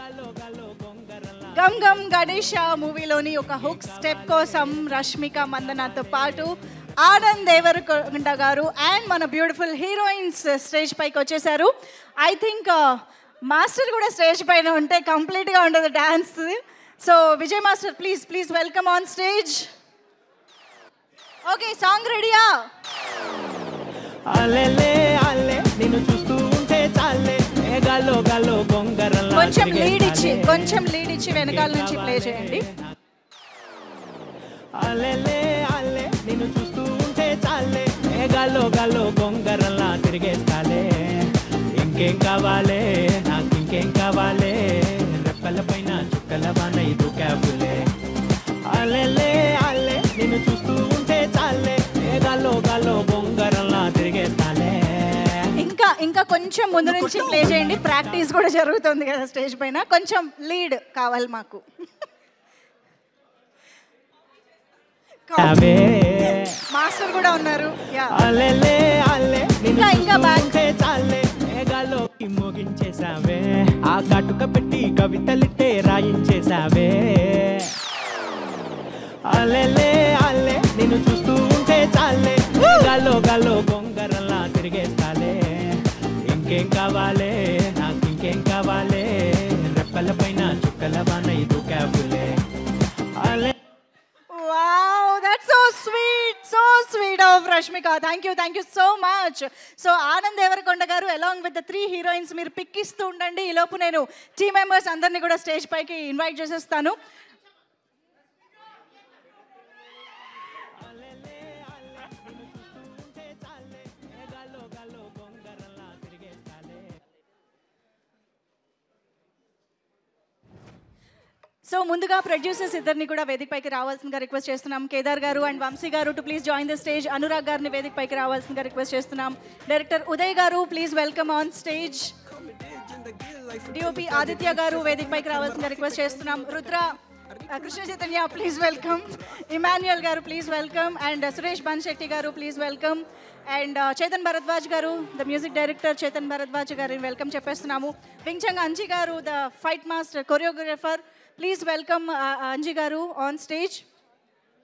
Gum gum Ganesha మూవీలోని ఒక hook step కోసం రష్మిక మందనాతో పాటు ఆనంద్ దేవరకొండ గారు అండ్ మన బ్యూటిఫుల్ హీరోయిన్స్ స్టేజ్ పైకి వచ్చేసారు ఐ థింక్ మాస్టర్ కూడా స్టేజ్ పైన ఉంటే కంప్లీట్గా ఉండదు dance so Vijay master please please welcome on stage okay song రెడీయా అల్లెలే అల్లె నిన్ను చూస్తూ ఉంటే చాలే ఏ గాల్లో గాల్లో గొంగరల్లా కొంచెం లీడ్ ఇచ్చి తిరిగేస్తాలే. కొంచెం లీడ్ ఇచ్చి వెనకాల నుంచి ప్లే చేయండి అల్లెలే అల్లె నిన్ను చూస్తూ ఉంటే చాలే ఏ గాల్లో గాల్లో గొంగరల్లా తిరిగేస్తాలే ఇంకేం కావాలే నాకు ఇంకేం కావాలే రెక్కల పైన చుక్కల వాన ఇది క్యాబులే అల్లెలే అల్లె నిన్ను చూస్తూ ఉంటే చాలే ఏ గాల్లో గాల్లో గొంగరల్లా తిరిగేస్తాలే ఇంకా ఇంకా కొంచెం ముందు నుంచి ప్లే చేయండి ప్రాక్టీస్ కూడా జరుగుతుంది కదా స్టేజ్ పైన కొంచెం లీడ్ కావాలి మాకు అవే మాస్టర్ కూడా ఉన్నారు యా అల్లెలే అల్లె నిన్ను ఇంకా, ఇంకా చూస్తూ back. ఉంటే చాలే మేఘాల్లో మోగించేసావే ఆ కాటుక పెట్టి కవితలిట్టే రాయించేసావే అల్లెలే అల్లె నిన్ను చూస్తూ ఉంటే చాలే గాల్లో గాల్లో గొంగరల్లా తిరిగేస్తాలే ఇంకేం కావాలే నాకు ఇంకేం కావాలే రెప్పల పైన చుక్కల వాన ఇది క్యాబులే అల్లె wow that's so sweet so sweet of Rashmika thank you thank you so much so Anand Deverakonda గారు along with the three heroines మీరు పిక్ ఇస్తూ ఉండండి ఈ లోపు నేను టీమ్ మెంబర్స్ అందరినీ కూడా స్టేజ్ పైకి ఇన్వైట్ చేసేస్తాను సో ముందుగా ప్రొడ్యూసర్స్ ఇద్దరిని కూడా వేదికపైకి రావాల్సిందిగా రిక్వెస్ట్ చేస్తున్నాం కేదార్ గారు అండ్ వంశీ గారు to please join the stage Anurag గారిని వేదికపైకి రావాల్సిందిగా రిక్వెస్ట్ చేస్తున్నాం డైరెక్టర్ ఉదయ్ గారు please welcome on stage DOP Aditya గారు వేదికపైకి రావాల్సిందిగా రిక్వెస్ట్ చేస్తున్నాం రుద్ర ఆ, Krishna Chaitanya please welcome Emmanuel గారు please welcome and Suresh Bansetti గారు please welcome and Chetan Bharadwaj గారు the music director Chetan Bharadwaj గారిని వెల్కమ్ చెప్పేస్తున్నాము వించంగ్ అంజీ గారు the fight master choreographer please welcome Anji గారు ఆన్ స్టేజ్